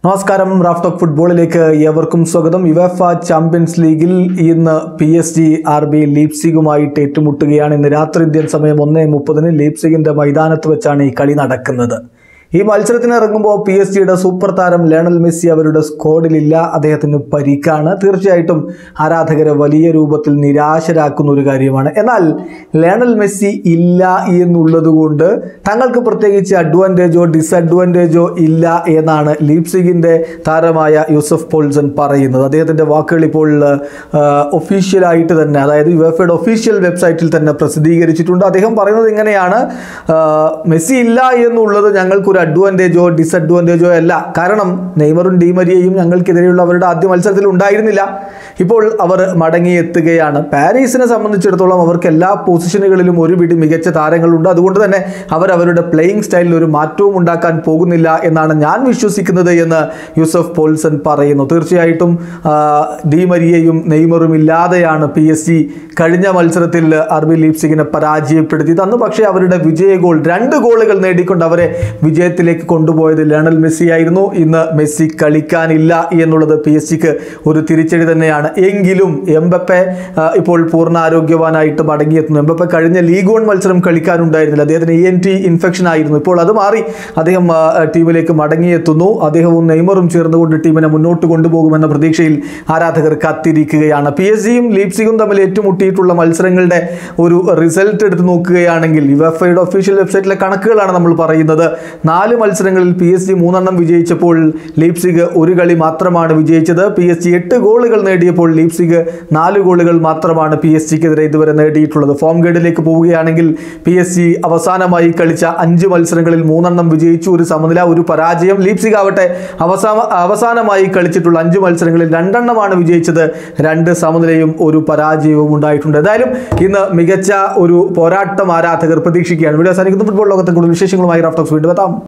നമസ്കാരം റാഫ്റ്റോക്ക് ഫുട്ബോളിലേക്ക് ഏവർക്കും സ്വാഗതം യുവഫ ചാമ്പ്യൻസ് ലീഗിൽ ഇന്ന് P S G R B ലീപ്സിഗുമായിട്ട് ഏറ്റുമുട്ടുകയാണ് ഇന്ന് രാത്രി ഇന്ത്യൻ സമയം ഒന്നേ മുപ്പതിന് ലീപ്സിഗിന്റെ മൈതാനത്ത് വെച്ചാണ് ഈ കളി നടക്കുന്നത് ഈ മത്സരത്തിന് ഇറങ്ങുമ്പോൾ പി എസ് ജിയുടെ സൂപ്പർ താരം ലയണൽ മെസ്സി അവരുടെ സ്ക്വാഡിലില്ല അദ്ദേഹത്തിന് പരിക്കാണ് തീർച്ചയായിട്ടും ആരാധകരെ വലിയ രൂപത്തിൽ നിരാശരാക്കുന്ന ഒരു കാര്യമാണ് എന്നാൽ ലയണൽ മെസ്സി ഇല്ല എന്നുള്ളത് കൊണ്ട് തങ്ങൾക്ക് പ്രത്യേകിച്ച് അഡ്വാൻറ്റേജോ ഡിസഡ്വാൻറ്റേജോ ഇല്ല എന്നാണ് ലീപ്സിഗിൻ്റെ താരമായ യൂസഫ് പോൾസൺ പറയുന്നത് അദ്ദേഹത്തിൻ്റെ വാക്കുകൾ ഇപ്പോൾ ഒഫീഷ്യലായിട്ട് തന്നെ അതായത് യുഎഫയുടെ ഒഫീഷ്യൽ വെബ്സൈറ്റിൽ തന്നെ പ്രസിദ്ധീകരിച്ചിട്ടുണ്ട് അദ്ദേഹം പറയുന്നത് ഇങ്ങനെയാണ് ആ, മെസ്സി ഇല്ല എന്നുള്ളത് ഞങ്ങൾക്കൊരു അഡ്വാൻറ്റേജോ ഡിസഡ്വാൻറ്റേജോ അല്ല കാരണം നെയ്മറും ഡീമരിയയും ഞങ്ങൾക്കെതിരെയുള്ള അവരുടെ ആദ്യ മത്സരത്തിൽ ഉണ്ടായിരുന്നില്ല ഇപ്പോൾ അവർ മടങ്ങിയെത്തുകയാണ് പാരീസിനെ സംബന്ധിച്ചിടത്തോളം അവർക്ക് എല്ലാ പൊസിഷനുകളിലും ഒരു പിടി മികച്ച താരങ്ങളുണ്ട് അതുകൊണ്ട് തന്നെ അവർ അവരുടെ പ്ലേയിങ് സ്റ്റൈലിൽ ഒരു മാറ്റവും ഉണ്ടാക്കാൻ പോകുന്നില്ല എന്നാണ് ഞാൻ വിശ്വസിക്കുന്നത് എന്ന് യൂസഫ് പോൾസൺ പറയുന്നു തീർച്ചയായിട്ടും ആ, ഡീമരിയയും നെയ്മറും ഇല്ലാതെയാണ് പി എസ് ജി കഴിഞ്ഞ മത്സരത്തിൽ അർബി ലീപ്സിഗിനെ പരാജയപ്പെടുത്തിയത് അന്ന് പക്ഷേ അവരുടെ വിജയ ഗോൾ രണ്ട് ഗോളുകൾ നേടിക്കൊണ്ട് അവരെ വിജയത്തിലേക്ക് കൊണ്ടുപോയത് ലയണൽ മെസ്സി ആയിരുന്നു ഇന്ന് മെസ്സി കളിക്കാനില്ല എന്നുള്ളത് പി എസ് ജിക്ക് ഒരു തിരിച്ചടി തന്നെയാണ് എങ്കിലും എംബപ്പെ ആ, ഇപ്പോൾ പൂർണ്ണ ആരോഗ്യവാനായിട്ട് മടങ്ങിയെത്തുന്നു എംബപ്പെ കഴിഞ്ഞ ലീഗ് വൺ മത്സരം കളിക്കാനുണ്ടായിരുന്നില്ല അദ്ദേഹത്തിന് ഇ എൻ ടി ഇൻഫെക്ഷൻ ആയിരുന്നു ഇപ്പോൾ അത് മാറി അദ്ദേഹം ആ, ടീമിലേക്ക് മടങ്ങിയെത്തുന്നു അദ്ദേഹവും നെയ്മറും ചേർന്നുകൊണ്ട് ടീമിനെ മുന്നോട്ട് കൊണ്ടുപോകുമെന്ന പ്രതീക്ഷയിൽ ആരാധകർ കാത്തിരിക്കുകയാണ് പി എസ് ജിയും ലീപ്സിഗും തമ്മിൽ ഏറ്റുമുട്ടിയിട്ടുള്ള മത്സരങ്ങളുടെ ഒരു റിസൾട്ട് എടുത്ത് നോക്കുകയാണെങ്കിൽ യുഎഫയുടെ ഒഫീഷ്യൽ വെബ്സൈറ്റിലെ കണക്കുകളാണ് നമ്മൾ പറയുന്നത് നാല് മത്സരങ്ങളിൽ പി എസ് ജി മൂന്നെണ്ണം വിജയിച്ചപ്പോൾ ലീപ്സിഗ് ഒരു കളി മാത്രമാണ് വിജയിച്ചത് പി എസ് ജി എട്ട് ഗോളുകൾ നേടിയപ്പോൾ ലീപ്സിഗ് നാല് ഗോളുകൾ മാത്രമാണ് പി എസ് ജിക്കെതിരെ ഇതുവരെ നേടിയിട്ടുള്ളത് ഫോം ഗേഡിലേക്ക് പോവുകയാണെങ്കിൽ പി എസ് ജി അവസാനമായി കളിച്ച അഞ്ച് മത്സരങ്ങളിൽ മൂന്നെണ്ണം വിജയിച്ചു ഒരു സമനില ഒരു പരാജയം ലീപ്സിഗ് ആവട്ടെ അവസാന അവസാനമായി കളിച്ചിട്ടുള്ള അഞ്ച് മത്സരങ്ങളിൽ രണ്ടെണ്ണമാണ് വിജയിച്ചത് രണ്ട് സമനിലയും ഒരു പരാജയവും ഉണ്ടായിട്ടുണ്ട് എന്തായാലും ഇന്ന് മികച്ച ഒരു പോരാട്ടം ആരാധകർ പ്രതീക്ഷിക്കുകയാണ് വീഡിയോ അവസാനിക്കുന്ന ഫുട്ബോൾ ലോകത്തെ കൂടുതൽ വിശേഷങ്ങളുമായി റാഫ്റ്റോക്സ് വീണ്ടും എത്താം